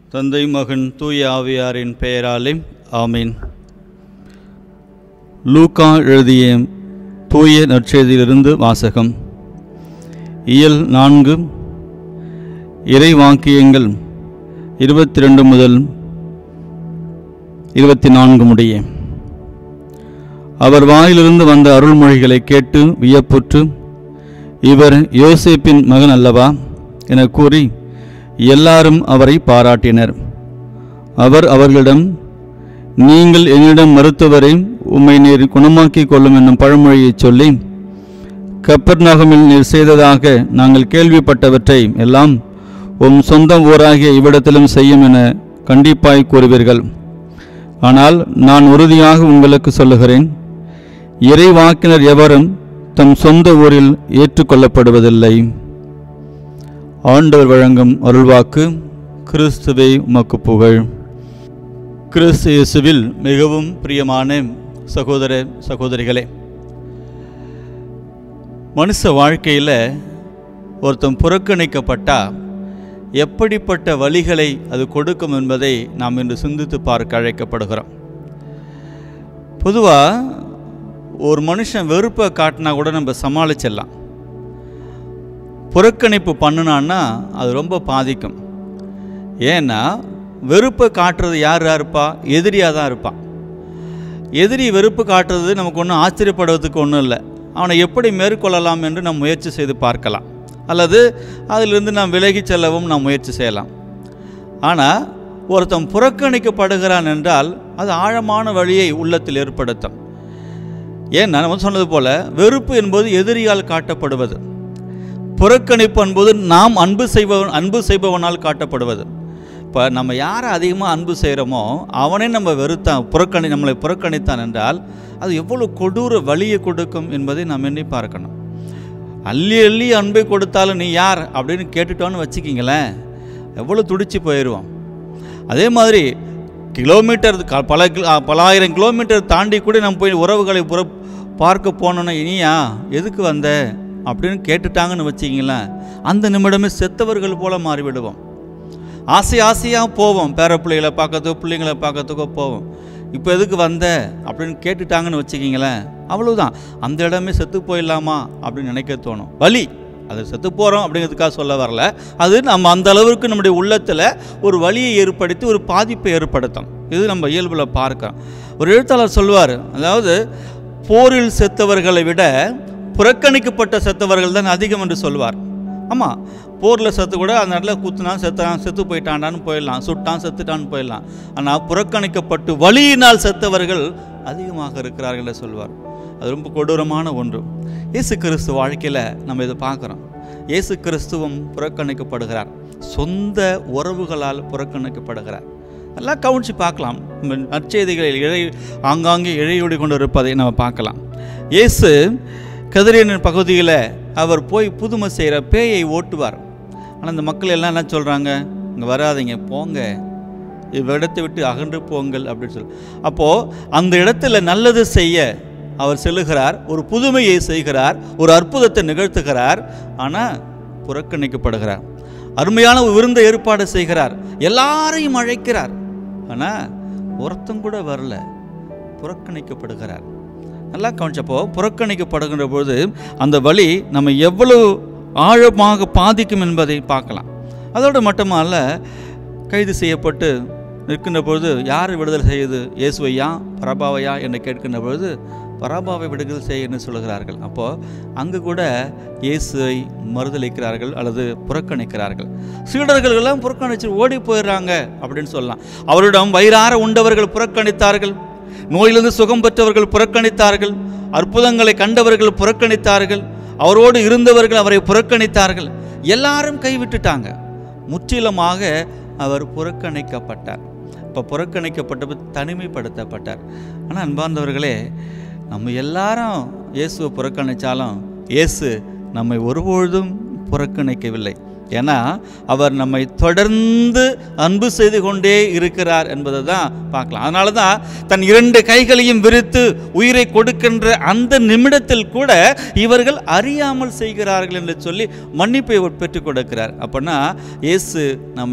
தந்தை மகன் தூய ஆவியாரின் பெயராலே ஆமீன் லூக்கா எழுதிய தூய நற்செய்தியிலிருந்து வாசகம் இயல் நான்கு இறை வாக்கியங்கள் இருபத்தி ரெண்டு முதல் இருபத்தி நான்கு முடிய அவர் வாயிலிருந்து வந்த அருள்மொழிகளை கேட்டு வியப்புற்று இவர் யோசேப்பின் மகன் அல்லவா என கூறி எல்லாரும் அவரை பாராட்டினர் அவர் அவர்களிடம் நீங்கள் என்னிடம் மருத்துவரை உம்மை நீர் குணமாக்கிக் கொள்ளும் என்னும் பழமொழியைச் சொல்லி கப்பர்நகமில் நீர் செய்ததாக நாங்கள் கேள்விப்பட்டவற்றை எல்லாம் உம் சொந்த ஊராகிய இவ்விடத்திலும் செய்யும் என கண்டிப்பாய் கூறுவீர்கள் ஆனால் நான் உறுதியாக உங்களுக்கு சொல்லுகிறேன் இறைவாக்கினர் எவரும் தம் சொந்த ஊரில் ஏற்றுக்கொள்ளப்படுவதில்லை ஆண்டவர் வழங்கும் அருள்வாக்கு கிறிஸ்துவே உமக்கு புகழ் கிறிஸ்து இயேசுவில் மிகவும் பிரியமான சகோதர சகோதரிகளே மனுஷ வாழ்க்கையில் ஒருத்தன் புறக்கணிக்கப்பட்டா எப்படிப்பட்ட வழிகளை அது கொடுக்கும் என்பதை நாம் இன்று சிந்தித்து பார்க்க அழைக்கப்படுகிறோம் பொதுவாக ஒரு மனுஷன் வெறுப்பை காட்டினா கூட நம்ம சமாளிச்சிடலாம் புறக்கணிப்பு பண்ணினான்னா அது ரொம்ப பாதிக்கும் ஏன்னா வெறுப்பை காட்டுறது யார் யார் இருப்பா எதிரியாக தான் இருப்பான் எதிரி வெறுப்பு காட்டுறது நமக்கு ஒன்றும் ஆச்சரியப்படுவதற்கு ஒன்றும் இல்லை அவனை எப்படி மேற்கொள்ளலாம் என்று நாம் முயற்சி செய்து பார்க்கலாம் அல்லது அதிலிருந்து நாம் விலகி செல்லவும் நாம் முயற்சி செய்யலாம் ஆனால் ஒருத்தன் புறக்கணிக்கப்படுகிறான் என்றால் அது ஆழமான வழியை உள்ளத்தில் ஏற்படுத்தும் ஏன்னா நம்ம சொன்னது போல வெறுப்பு என்பது எதிரியால் காட்டப்படுவது புறக்கணிப்பு என்பது நாம் அன்பு செய்பவன் அன்பு செய்பவனால் காட்டப்படுவது இப்போ நம்ம யாரை அதிகமாக அன்பு செய்கிறோமோ அவனே நம்ம வெறுத்தான் புறக்கணி நம்மளை புறக்கணித்தான் என்றால் அது எவ்வளோ கொடூர வழியை கொடுக்கும் என்பதை நாம் எண்ணி பார்க்கணும் அள்ளி அள்ளி அன்பை கொடுத்தாலும் நீ யார் அப்படின்னு கேட்டுட்டோன்னு வச்சுக்கிங்களேன் எவ்வளோ துடிச்சு போயிடுவோம் அதே மாதிரி கிலோமீட்டர் க- பல கிலோ பல ஆயிரம் கிலோமீட்டர் தாண்டி கூட நம்ம போய் உறவுகளை புற பார்க்க போனோன்னா இனியா எதுக்கு வந்த அப்படின்னு கேட்டுட்டாங்கன்னு வச்சிங்களேன் அந்த நிமிடமே செத்தவர்கள் போல மாறிவிடுவோம் ஆசை ஆசையாக போவோம் பேர பிள்ளைகளை பார்க்கறதுக்கோ பிள்ளைங்களை பார்க்கறதுக்கோ போவோம் இப்போ எதுக்கு வந்த அப்படின்னு கேட்டுட்டாங்கன்னு வச்சுக்கிங்களேன் அவ்வளவுதான் அந்த இடமே செத்து போயிடலாமா அப்படின்னு நினைக்க தோணும் வலி அது செத்து போகிறோம் அப்படிங்கிறதுக்காக சொல்ல வரல அது நம்ம அந்த அளவுக்கு நம்முடைய உள்ளத்தில் ஒரு வலியை ஏற்படுத்தி ஒரு பாதிப்பை ஏற்படுத்தும் இது நம்ம இயல்பில் பார்க்கிறோம் ஒரு எழுத்தாளர் சொல்வார் அதாவது போரில் செத்தவர்களை விட புறக்கணிக்கப்பட்ட செத்தவர்கள் தான் அதிகம் என்று சொல்வார் ஆமாம் போரில் செத்து கூட அந்த இடத்துல குத்துனான் செத்தான் செத்து போயிட்டான்டான்னு போயிடலாம் சுட்டான் செத்துட்டான்னு போயிடலாம் ஆனால் புறக்கணிக்கப்பட்டு வலியினால் செத்தவர்கள் அதிகமாக இருக்கிறார்கள் என்று சொல்வார் அது ரொம்ப கொடூரமான ஒன்று இயேசு கிறிஸ்து வாழ்க்கையில் நம்ம இதை பார்க்குறோம் இயேசு கிறிஸ்துவும் புறக்கணிக்கப்படுகிறார் சொந்த உறவுகளால் புறக்கணிக்கப்படுகிறார் எல்லாம் கவனித்து பார்க்கலாம் நம்ம நற்செய்திகளில் இழை ஆங்காங்கே இழையோடி கொண்டு இருப்பதை நம்ம பார்க்கலாம் இயேசு கதிரியனின் பகுதியில் அவர் போய் புதுமை செய்கிற பேயை ஓட்டுவார் ஆனால் இந்த மக்கள் எல்லாம் என்ன சொல்கிறாங்க இங்கே வராதீங்க போங்க இவ்விடத்தை விட்டு அகன்று போங்கள் அப்படின்னு சொல்லி அப்போது அந்த இடத்துல நல்லது செய்ய அவர் செல்லுகிறார் ஒரு புதுமையை செய்கிறார் ஒரு அற்புதத்தை நிகழ்த்துகிறார் ஆனால் புறக்கணிக்கப்படுகிறார் அருமையான ஒரு விருந்த ஏற்பாடு செய்கிறார் எல்லாரையும் அழைக்கிறார் ஆனால் ஒருத்தம் கூட வரல புறக்கணிக்கப்படுகிறார் நல்லா கவனிச்சப்போ புறக்கணிக்கப்படுகின்ற பொழுது அந்த வழி நம்ம எவ்வளவு ஆழமாக பாதிக்கும் என்பதை பார்க்கலாம் அதோடு மட்டுமல்ல கைது செய்யப்பட்டு நிற்கின்ற பொழுது யார் விடுதலை செய்யுது இயேசுவையா பரபாவையா என்று கேட்கின்ற பொழுது பராபாவை விடுதலை செய்ய என்று சொல்கிறார்கள் அப்போது அங்கு கூட இயேசுவை மறுதளிக்கிறார்கள் அல்லது புறக்கணிக்கிறார்கள் சீடர்கள் எல்லாம் புறக்கணிச்சு ஓடி போயிடுறாங்க அப்படின்னு சொல்லலாம் அவரிடம் வயிறார உண்டவர்கள் புறக்கணித்தார்கள் நோயிலிருந்து சுகம் பெற்றவர்கள் புறக்கணித்தார்கள் அற்புதங்களை கண்டவர்கள் புறக்கணித்தார்கள் அவரோடு இருந்தவர்கள் அவரை புறக்கணித்தார்கள் எல்லாரும் கைவிட்டுட்டாங்க முற்றிலுமாக அவர் புறக்கணிக்கப்பட்டார் இப்போ புறக்கணிக்கப்பட்ட தனிமைப்படுத்தப்பட்டார் ஆனால் அன்பார்ந்தவர்களே நம்ம எல்லாரும் இயேசுவை புறக்கணித்தாலும் இயேசு நம்மை ஒருபொழுதும் புறக்கணிக்கவில்லை ஏன்னா அவர் நம்மை தொடர்ந்து அன்பு செய்து கொண்டே இருக்கிறார் என்பதை தான் பார்க்கலாம் அதனால தான் தன் இரண்டு கைகளையும் விரித்து உயிரை கொடுக்கின்ற அந்த நிமிடத்தில் கூட இவர்கள் அறியாமல் செய்கிறார்கள் என்று சொல்லி மன்னிப்பை அவர் பெற்றுக் கொடுக்கிறார் அப்படின்னா இயேசு நம்மை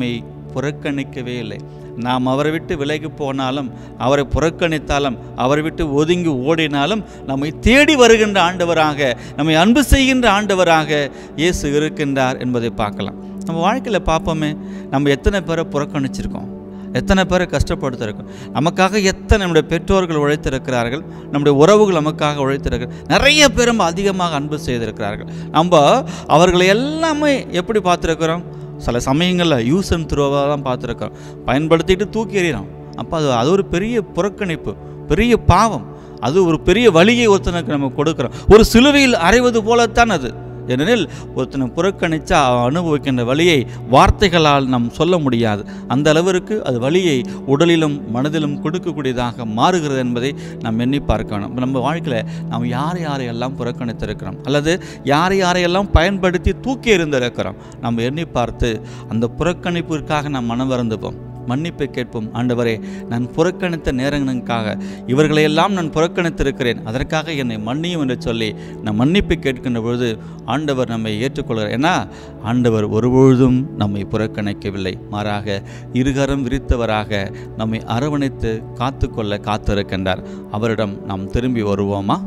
புறக்கணிக்கவே இல்லை நாம் அவரை விட்டு விலகி போனாலும் அவரை புறக்கணித்தாலும் அவரை விட்டு ஒதுங்கி ஓடினாலும் நம்மை தேடி வருகின்ற ஆண்டவராக நம்மை அன்பு செய்கின்ற ஆண்டவராக இயேசு இருக்கின்றார் என்பதை பார்க்கலாம் நம்ம வாழ்க்கையில் பார்ப்போமே நம்ம எத்தனை பேரை புறக்கணிச்சிருக்கோம் எத்தனை பேரை கஷ்டப்படுத்திருக்கோம் நமக்காக எத்தனை நம்முடைய பெற்றோர்கள் உழைத்திருக்கிறார்கள் நம்முடைய உறவுகள் நமக்காக உழைத்திருக்கிறார்கள் நிறைய பேர் நம்ம அதிகமாக அன்பு செய்திருக்கிறார்கள் நம்ம அவர்களை எல்லாமே எப்படி பார்த்துருக்கிறோம் சில சமயங்களில் யூஸ் அண்ட் த்ரோவாக தான் பார்த்துருக்கோம் பயன்படுத்திட்டு தூக்கி எறிகிறோம் அப்போ அது அது ஒரு பெரிய புறக்கணிப்பு பெரிய பாவம் அது ஒரு பெரிய வழியை ஒருத்தனுக்கு நம்ம கொடுக்குறோம் ஒரு சிலுவையில் அறைவது போலத்தான் அது ஏனெனில் ஒருத்தனை புறக்கணிச்சா அவன் அனுபவிக்கின்ற வழியை வார்த்தைகளால் நாம் சொல்ல முடியாது அந்த அளவிற்கு அது வழியை உடலிலும் மனதிலும் கொடுக்கக்கூடியதாக மாறுகிறது என்பதை நாம் எண்ணி பார்க்கணும் இப்ப நம்ம வாழ்க்கையில் நாம் யார் யாரையெல்லாம் புறக்கணித்திருக்கிறோம் அல்லது யார் யாரையெல்லாம் பயன்படுத்தி தூக்கி எறிந்திருக்கிறோம் நம்ம எண்ணி பார்த்து அந்த புறக்கணிப்பிற்காக நாம் மனம் வருந்துப்போம் மன்னிப்பை கேட்போம் ஆண்டவரே நான் புறக்கணித்த நேரங்களுக்காக இவர்களையெல்லாம் நான் புறக்கணித்திருக்கிறேன் அதற்காக என்னை மன்னியும் என்று சொல்லி நான் மன்னிப்பை கேட்கின்ற பொழுது ஆண்டவர் நம்மை ஏற்றுக்கொள்கிறார் ஏன்னா ஆண்டவர் ஒருபொழுதும் நம்மை புறக்கணிக்கவில்லை மாறாக இருகரம் விரித்தவராக நம்மை அரவணைத்து காத்துக்கொள்ள காத்திருக்கின்றார் அவரிடம் நாம் திரும்பி வருவோமா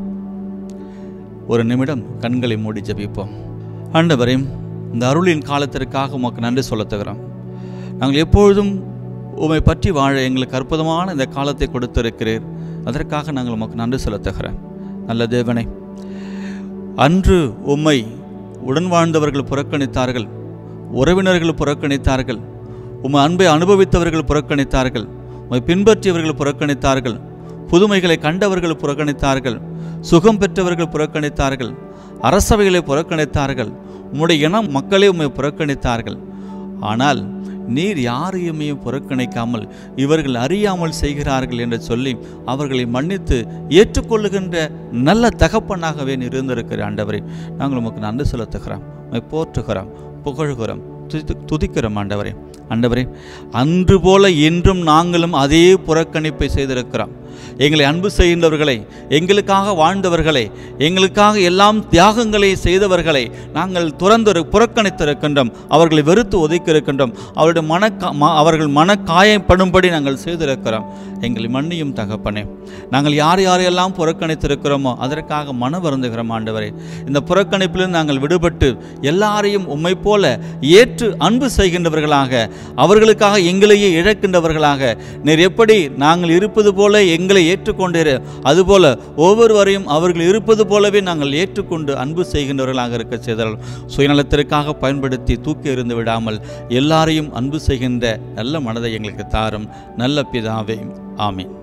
ஒரு நிமிடம் கண்களை மூடி ஜெபிப்போம் ஆண்டவரே இந்த அருளின் காலத்திற்காக உமக்கு நன்றி சொல்லத்துகிறோம் நாங்கள் எப்பொழுதும் உம்மை பற்றி வாழ எங்களுக்கு அற்புதமான இந்த காலத்தை கொடுத்திருக்கிறீர் அதற்காக நாங்கள் உமக்கு நன்றி செலுத்துகிறேன் நல்ல தேவனே அன்று உம்மை உடன் வாழ்ந்தவர்கள் புறக்கணித்தார்கள் உறவினர்கள் புறக்கணித்தார்கள் உம்மை அன்பை அனுபவித்தவர்கள் புறக்கணித்தார்கள் உம்மை பின்பற்றியவர்கள் புறக்கணித்தார்கள் புதுமைகளை கண்டவர்கள் புறக்கணித்தார்கள் சுகம் பெற்றவர்கள் புறக்கணித்தார்கள் அரசவைகளை புறக்கணித்தார்கள் உம்முடைய இனம் மக்களே உம்மை புறக்கணித்தார்கள் ஆனால் நீர் யாரையுமே புறக்கணிக்காமல் இவர்கள் அறியாமல் செய்கிறார்கள் என்று சொல்லி அவர்களை மன்னித்து ஏற்றுக்கொள்ளுகின்ற நல்ல தகப்பனாகவே நீர் இருந்திருக்கிற ஆண்டவரே நாங்கள் உமக்கு நன்றி செலுத்துகிறோம் உம்மை போற்றுகிறோம் புகழ்கிறோம் துதி துதிக்கிறோம் ஆண்டவரே ஆண்டவரே அன்று போல இன்றும் நாங்களும் அதே புறக்கணிப்பை செய்திருக்கிறோம் எங்களை அன்பு செய்கின்றவர்களை எங்களுக்காக வாழ்ந்தவர்களை எங்களுக்காக எல்லாம் தியாகங்களை செய்தவர்களை நாங்கள் துறந்து புறக்கணித்திருக்கின்றோம் அவர்களை வெறுத்து ஒதுக்கி இருக்கின்றோம் அவருடைய மன அவர்கள் மன காயப்படும்படி நாங்கள் செய்திருக்கிறோம் எங்களை மன்னியும் தகப்பனே நாங்கள் யார் யாரையெல்லாம் புறக்கணித்திருக்கிறோமோ அதற்காக மன வருந்துகிறோம் ஆண்டவரே இந்த புறக்கணிப்பிலிருந்து நாங்கள் விடுபட்டு எல்லாரையும் உம்மை போல ஏற்று அன்பு செய்கின்றவர்களாக அவர்களுக்காக எங்களையே இழக்கின்றவர்களாக நீர் எப்படி நாங்கள் இருப்பது போல எங்களை ஏற்றுக்கொண்டீர் அதுபோல ஒவ்வொருவரையும் அவர்கள் இருப்பது போலவே நாங்கள் ஏற்றுக்கொண்டு அன்பு செய்கின்றவர்களாக இருக்க செய்தாலும் சுயநலத்திற்காக பயன்படுத்தி தூக்கி எறிந்து விடாமல் எல்லாரையும் அன்பு செய்கின்ற நல்ல மனதை எங்களுக்கு தாரும் நல்ல பிதாவே ஆமீன்